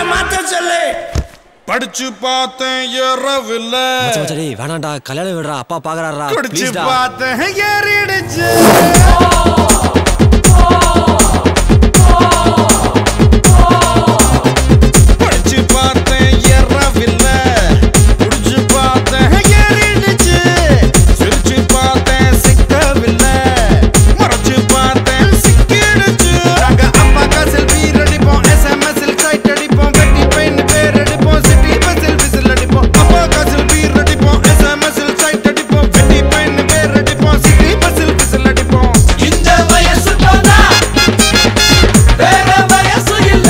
மாத்த சொல்லு படிச்சு பார்த்தேன் இரவில்ல மச்சான், மச்சான், டேய், வேணாம்டா கல்யாணம் விடுறா அப்பா பாக்குறாரா குடிச்சு ப்ளீஸ்டா பார்த்தேன் ஏறிடுச்சு படிச்சு பார்த்தேன் இரவில்ல குடிச்சு பார்த்தேன் ஏறிடுச்சு சிரிச்சு பார்த்தேன் சிக்கவில்லை மறைச்சு பார்த்தேன் சிக்கிடுச்சு நாங்க அப்பா காசில் பீர் அடிப்போம் எஸ்எம்எஸ்ல சைட் அடிப்போம் வெட்டி பெயின் பேர் அடிப்போம் சிட்டி பஸ்ஸில் விசில் அடிப்போம் அப்பா காசில் பீர் அடிப்போம் எஸ்எம்எஸ்ல சைட் அடிப்போம் வெட்டி பெயின் பேர் அடிப்போம் சிட்டி பஸ்ஸில் விசில் அடிப்போம் இந்த வயசு போனா வேற வயசு இல்ல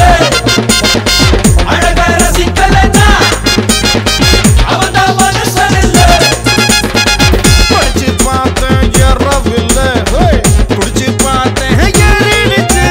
அழக ரசிக்கலன்னா அவன்தான் மனுஷன் இல்ல படிச்சு பார்த்தேன் இரவில்ல ஹேய், குடிச்சு பார்த்தேன் ஏறிடுச்சு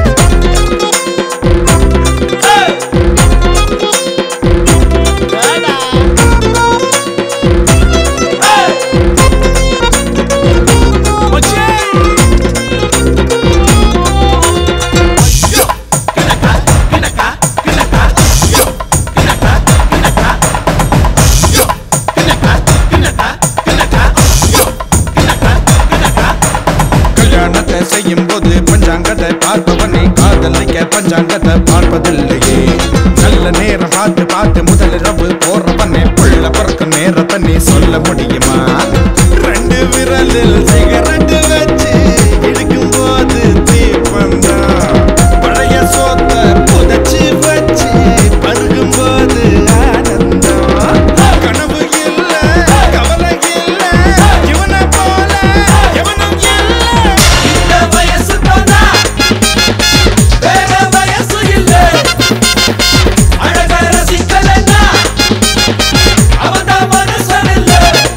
கல்யாணத்தை செய்யும் போது பஞ்சாங்கத்தை பார்ப்பவனை காதலிக்க பஞ்சாங்கத்தை பார்ப்பதில்லையே நல்ல நேரம் பார்த்து பார்த்து முதலிரவு போறவனே புள்ள பிறக்க நேரத்தை நீ சொல்ல முடியுமா ரெண்டு விரலில் சிகரெட் வச்சு இழுக்கும் போது தீப்பந்தான் பழைய சோத்த புதைச்சு வச்சு பருகும் போது ஆனந்தம் கனவு இல்ல கவலை இல்ல இவனை போல எவனும் இல்ல இந்த வயசு போனா வேற வயசு இல்ல அழக ரசிக்கலன்னா அவன்தான் மனுஷன் இல்ல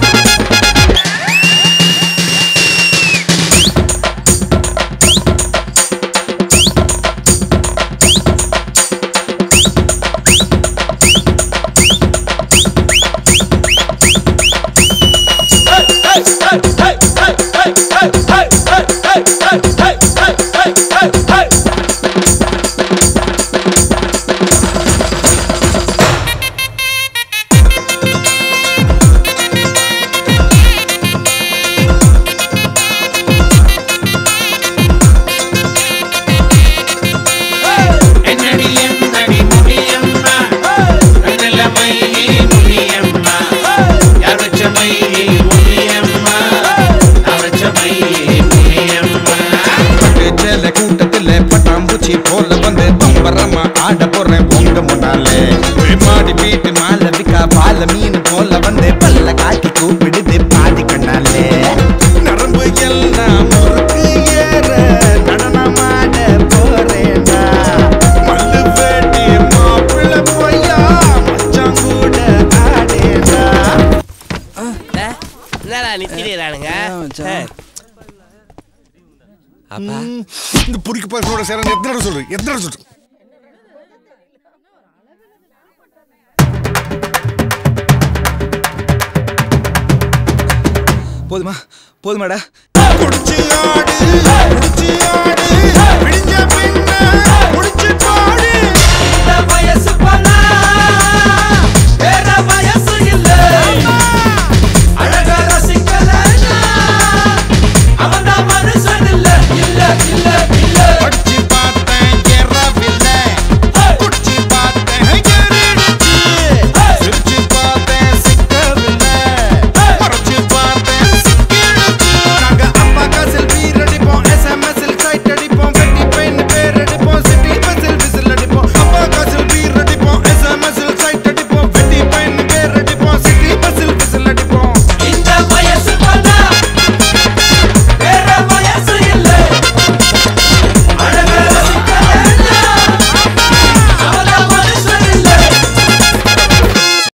என்னடி என்னடி முடியம்மா நிலைமை முடியம்மா யார் வச்ச மை முடியம்மா நான் வச்ச மை முடியம்மா சேல கூட்டத்துல பட்டாம்பூச்சி போல வந்து பம்பரமா ஆட போறேன் உங்க முன்னாலே மாடி வீட்டு மாலவிக்கா பால மீன் போல வந்து பல்ல காட்டி கூப்பிடுது பாடி கண்ணாலே நரம்பு எல்லாம் முறுக்கு ஏற நடனமாட போறேன்டா மல்லு வேட்டி மாப்பிள்ள போயா மச்சான் கூட ஆடேடா என்னடா நித்திடுறானுங்க அப்பா இந்த புடிக்கு பசங்களோட சேர எத்தனை தடவை சொல்றேன் எத்தனை தடவை சொல்றேன் போதுமா போதுமாடா குடிச்சு ஆடு குடிச்சு ஆடு